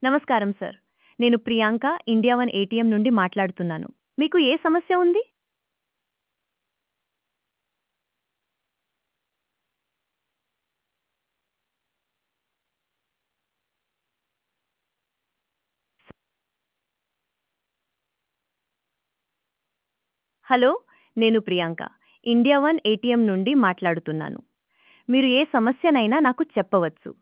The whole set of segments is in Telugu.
నమస్కారం సార్ నేను ప్రియాంక ఇండియా వన్ ఏటీఎం నుండి మాట్లాడుతున్నాను మీకు ఏ సమస్య ఉంది హలో నేను ప్రియాంక ఇండియా వన్ ఏటీఎం నుండి మాట్లాడుతున్నాను మీరు ఏ సమస్యనైనా నాకు చెప్పవచ్చు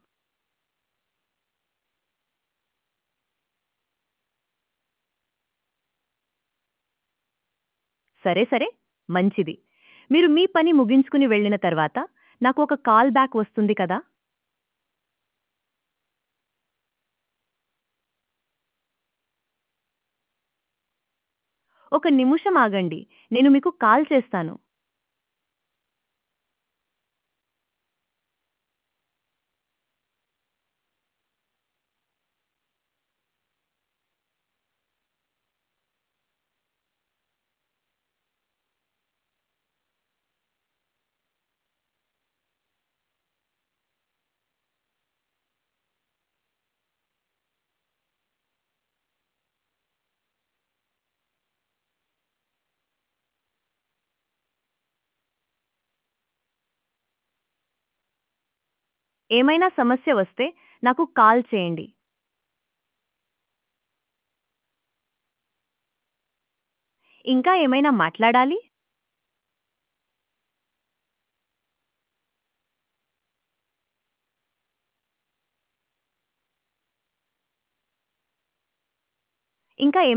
సరే సరే మంచిది మీరు మీ పని ముగించుకుని వెళ్ళిన తర్వాత నాకు ఒక కాల్ బ్యాక్ వస్తుంది కదా ఒక నిమిషం ఆగండి నేను మీకు కాల్ చేస్తాను ఏమైనా సమస్య వస్తే నాకు కాల్ చేయండి ఇంకా ఏమైనా మాట్లాడాలి ఇంకా